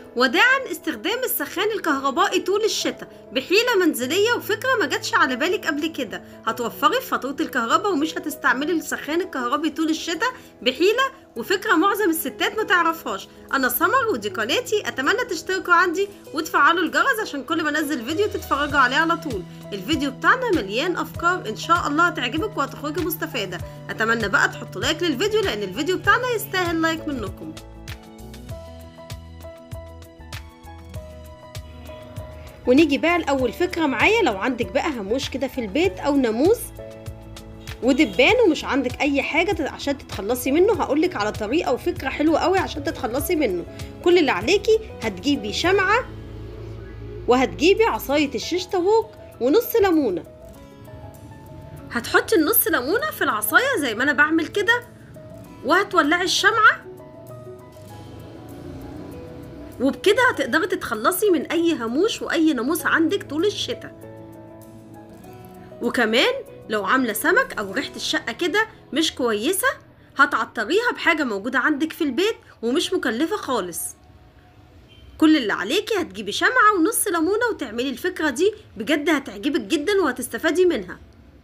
وداعا استخدام السخان الكهربائي طول الشتاء بحيلة منزلية وفكرة ما جاتش على بالك قبل كده هتوفري في فاتورة الكهرباء ومش هتستعملي السخان الكهربائي طول الشتاء بحيلة وفكرة معظم الستات ما تعرفهاش انا سمر ودي قناتي اتمنى تشتركوا عندي وتفعلوا الجرس عشان كل ما انزل فيديو تتفرجوا عليه على طول الفيديو بتاعنا مليان افكار ان شاء الله هتعجبك وهتخرجي مستفادة اتمنى بقى تحطوا لايك للفيديو لان الفيديو بتاعنا يستاهل لايك منكم ونيجي بقى لأول فكرة معايا لو عندك بقى هاموش كده في البيت أو ناموس ودبان ومش عندك أي حاجة عشان تتخلصي منه هقولك على طريقة وفكرة حلوة قوي عشان تتخلصي منه كل اللي عليكي هتجيبي شمعة وهتجيبي عصاية الشيش طاووق ونص ليمونة هتحطي النص ليمونة في العصاية زي ما أنا بعمل كده وهتولعي الشمعة وبكده هتقدري تتخلصي من اي هاموش واي ناموس عندك طول الشتاء وكمان لو عامله سمك او ريحه الشقه كده مش كويسه هتعطريها بحاجه موجوده عندك في البيت ومش مكلفه خالص كل اللي عليكي هتجيبي شمعة ونص ليمونة وتعملي الفكرة دي بجد هتعجبك جدا وهتستفادي منها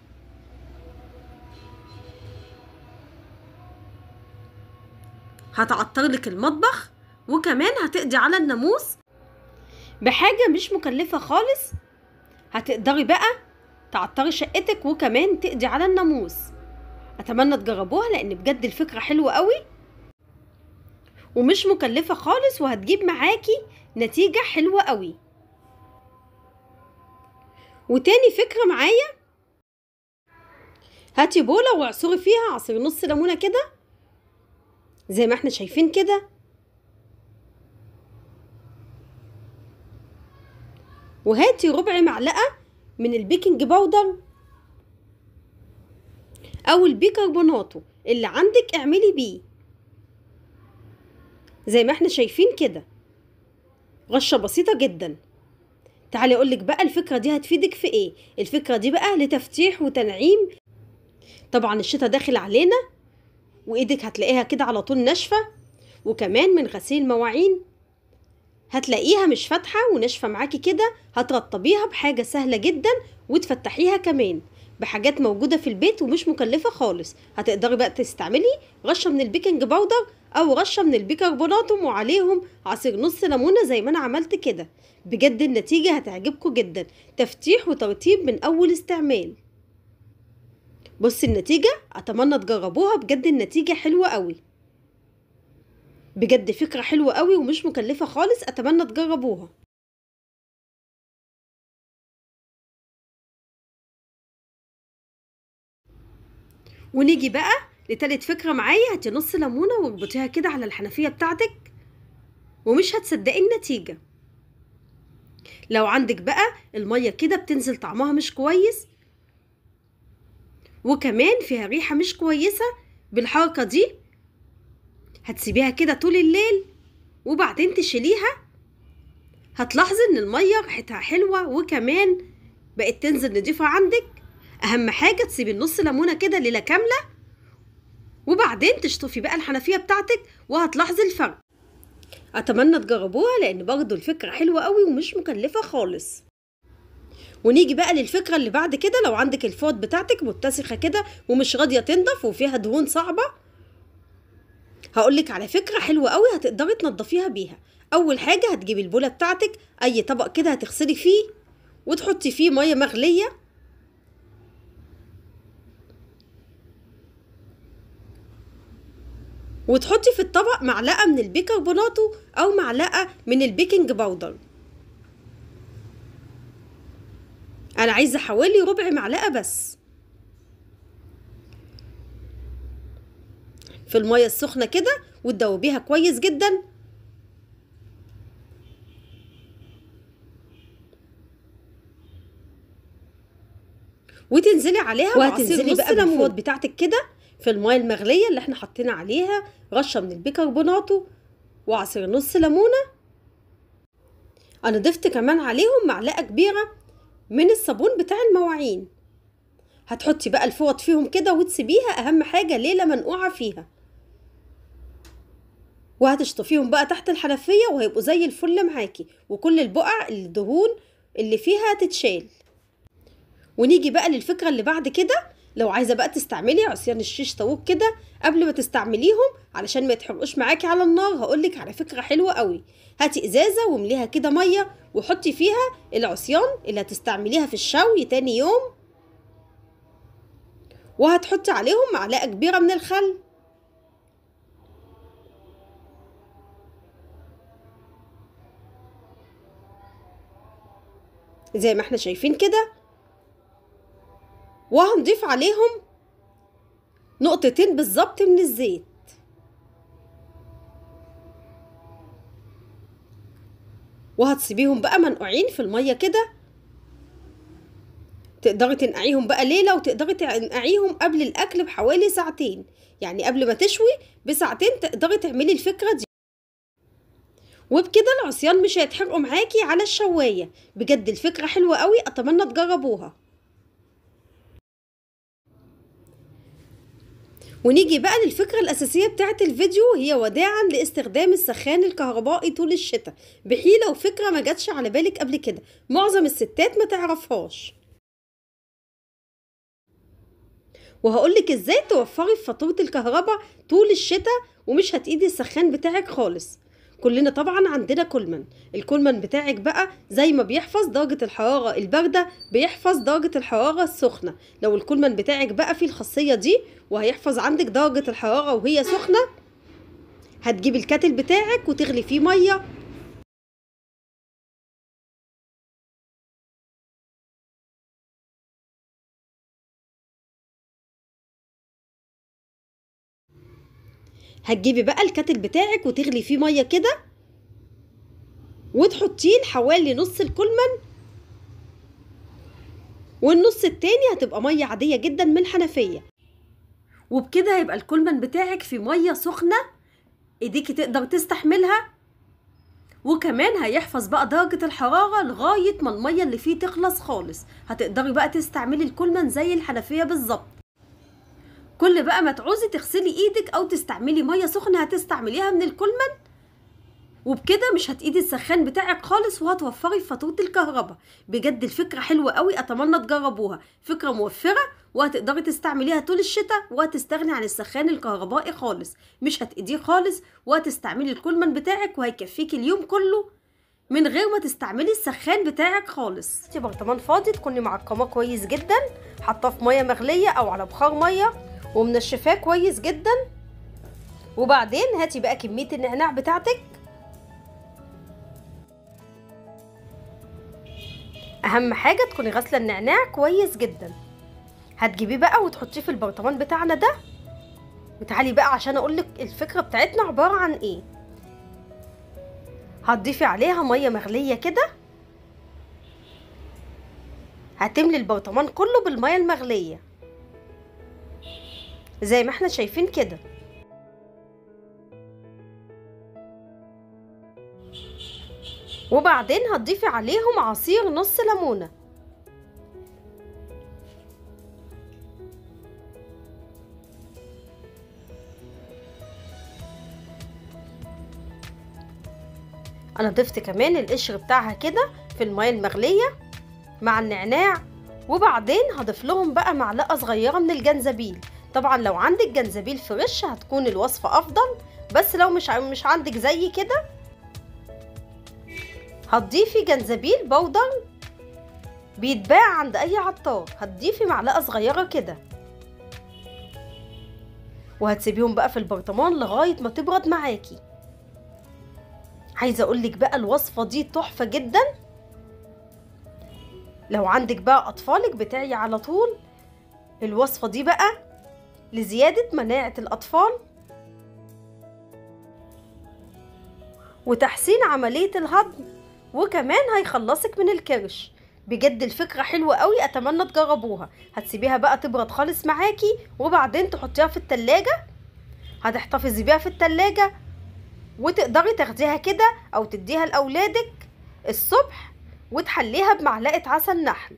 هتعطرلك المطبخ وكمان هتقضي على الناموس بحاجة مش مكلفة خالص هتقدري بقى تعطري شقتك وكمان تقضي على الناموس اتمنى تجربوها لان بجد الفكرة حلوة قوي ومش مكلفة خالص وهتجيب معاكي نتيجة حلوة قوي وتاني فكرة معايا هاتي بولة واعصري فيها عصير نص ليمونة كده زي ما احنا شايفين كده وهاتي ربع معلقة من البيكنج باودر أو البيكربوناتو اللي عندك اعملي بيه زي ما احنا شايفين كده رشة بسيطة جدا تعالي اقولك بقى الفكرة دي هتفيدك في ايه الفكرة دي بقى لتفتيح وتنعيم طبعا الشتا داخل علينا وايدك هتلاقيها كده على طول ناشفة وكمان من غسيل مواعين هتلاقيها مش فاتحة وناشفة معاكي كده هترطبيها بحاجة سهلة جدا وتفتحيها كمان بحاجات موجودة في البيت ومش مكلفة خالص هتقدري بقى تستعملي رشة من البيكنج باودر أو رشة من البيكربوناتوم وعليهم عصير نص ليمونة زي ما أنا عملت كده بجد النتيجة هتعجبكم جدا تفتيح وترطيب من أول استعمال بصي النتيجة أتمنى تجربوها بجد النتيجة حلوة قوي بجد فكرة حلوة قوي ومش مكلفة خالص أتمنى تجربوها ونيجي بقى لتالت فكرة معايا هاتي نص ليمونة واربطيها كده على الحنفية بتاعتك ومش هتصدقي النتيجة لو عندك بقى المية كده بتنزل طعمها مش كويس وكمان فيها ريحة مش كويسة بالحركة دي هتسيبيها كده طول الليل وبعدين تشيليها هتلاحظي ان المية ريحتها حلوة وكمان بقت تنزل نضيفة عندك اهم حاجة تسيبي النص ليمونة كده ليلة كاملة وبعدين تشطفي بقى الحنفية بتاعتك وهتلاحظي الفرق اتمنى تجربوها لان برضو الفكرة حلوة قوي ومش مكلفة خالص ونيجي بقى للفكرة اللي بعد كده لو عندك الفوط بتاعتك متسخة كده ومش راضية تنضف وفيها دهون صعبة هقولك على فكرة حلوة قوي هتقدري تنضفيها بيها أول حاجة هتجيبي البولة بتاعتك أي طبق كده هتغسلي فيه وتحطي فيه مية مغلية وتحطي في الطبق معلقة من البيكربوناتو أو معلقة من البيكنج باودر أنا عايزة حوالي ربع معلقة بس في المية السخنة كده وتدوبيها كويس جدا وتنزلي عليها وهتنزلي بقى بالفوط بتاعتك كده في المية المغلية اللي احنا حطينا عليها رشة من البيكربوناتو وعصير نص ليمونة انا ضفت كمان عليهم معلقة كبيرة من الصابون بتاع المواعين هتحطي بقى الفوط فيهم كده وتسيبيها اهم حاجة ليلة منقوعة فيها وهتشطفيهم بقى تحت الحنفية وهيبقوا زي الفل معاكي وكل البقع الدهون اللي فيها هتتشال ونيجي بقى للفكرة اللي بعد كده لو عايزة بقى تستعملي عصيان الشيش طاووق كده قبل ما تستعمليهم علشان ما يتحرقوش معاكي على النار هقولك على فكرة حلوة قوي هاتي ازازة وامليها كده مية وحطي فيها العصيان اللي هتستعمليها في الشوي تاني يوم وهتحطي عليهم معلقة كبيرة من الخل زي ما احنا شايفين كده وهنضيف عليهم نقطتين بالظبط من الزيت وهتسيبيهم بقى منقوعين في المية كده تقدري تنقعيهم بقى ليلة وتقدري تنقعيهم قبل الأكل بحوالي ساعتين يعني قبل ما تشوي بساعتين تقدري تعملي الفكرة دي وبكده العصيان مش هيتحرقوا معاكي على الشواية بجد الفكرة حلوة قوي أتمنى تجربوها ونيجي بقى للفكرة الأساسية بتاعت الفيديو هي وداعا لاستخدام السخان الكهربائي طول الشتاء بحيلة وفكرة ما جاتش على بالك قبل كده معظم الستات ما تعرفهاش وهقولك ازاي توفري في فاتورة الكهرباء طول الشتاء ومش هتقيدي السخان بتاعك خالص كلنا طبعا عندنا كولمان الكولمان بتاعك بقى زي ما بيحفظ درجة الحرارة الباردة بيحفظ درجة الحرارة السخنة لو الكولمان بتاعك بقى فيه الخاصية دي وهيحفظ عندك درجة الحرارة وهي سخنة هتجيب الكاتل بتاعك وتغلي فيه مية هتجيبي بقى الكاتل بتاعك وتغلي فيه ميه كده وتحطيه حوالي نص الكلمن والنص التاني هتبقى ميه عاديه جدا من الحنفيه وبكده هيبقى الكلمن بتاعك في ميه سخنه ايديكي تقدر تستحملها وكمان هيحفظ بقى درجة الحرارة لغاية ما المية اللي فيه تخلص خالص هتقدري بقى تستعملي الكلمن زي الحنفية بالظبط كل بقى ما تعوزي تغسلي ايدك او تستعملي ميه سخنه هتستعمليها من الكلمن وبكده مش هتقيدي السخان بتاعك خالص وهتوفري في فاتوره الكهرباء بجد الفكره حلوه قوي اتمنى تجربوها فكره موفره وهتقدري تستعمليها طول الشتاء وهتستغني عن السخان الكهربائي خالص مش هتقيديه خالص وهتستعملي الكلمن بتاعك وهيكفيكي اليوم كله من غير ما تستعملي السخان بتاعك خالص انتي برطمان فاضي تكوني معقماه كويس جدا حاطاه في ميه مغليه او على بخار ميه ومنشفاه كويس جدا وبعدين هاتي بقى كميه النعناع بتاعتك اهم حاجه تكوني غاسله النعناع كويس جدا هتجيبيه بقى وتحطيه في البرطمان بتاعنا ده وتعالي بقى عشان اقولك الفكره بتاعتنا عباره عن ايه هتضيفي عليها ميه مغليه كده هتملي البرطمان كله بالميه المغليه زي ما احنا شايفين كده وبعدين هتضيفي عليهم عصير نص ليمونه انا ضفت كمان القشر بتاعها كده في الميه المغليه مع النعناع وبعدين هضيف لهم بقى معلقه صغيره من الجنزبيل طبعا لو عندك جنزبيل فريش هتكون الوصفه افضل بس لو مش مش عندك زي كده هتضيفي جنزبيل بودر بيتباع عند اي عطار هتضيفي معلقه صغيره كده وهتسيبيهم بقى في البرطمان لغايه ما تبرد معاكي عايزه اقولك بقى الوصفه دي تحفه جدا لو عندك بقى اطفالك بتاعي على طول الوصفه دي بقى لزياده مناعه الاطفال وتحسين عمليه الهضم وكمان هيخلصك من الكرش بجد الفكرة حلوة قوي اتمنى تجربوها هتسيبيها بقى تبرد خالص معاكي وبعدين تحطيها في التلاجة هتحتفظي بيها في التلاجة وتقدري تاخديها كده او تديها لاولادك الصبح وتحليها بمعلقه عسل نحل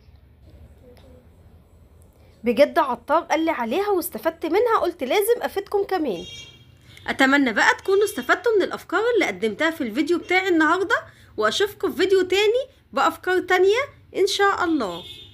بجد عطار قال لي عليها واستفدت منها قلت لازم افيدكم كمان اتمنى بقى تكونوا استفدتوا من الافكار اللي قدمتها في الفيديو بتاعي النهارده واشوفكم في فيديو تاني بافكار تانية ان شاء الله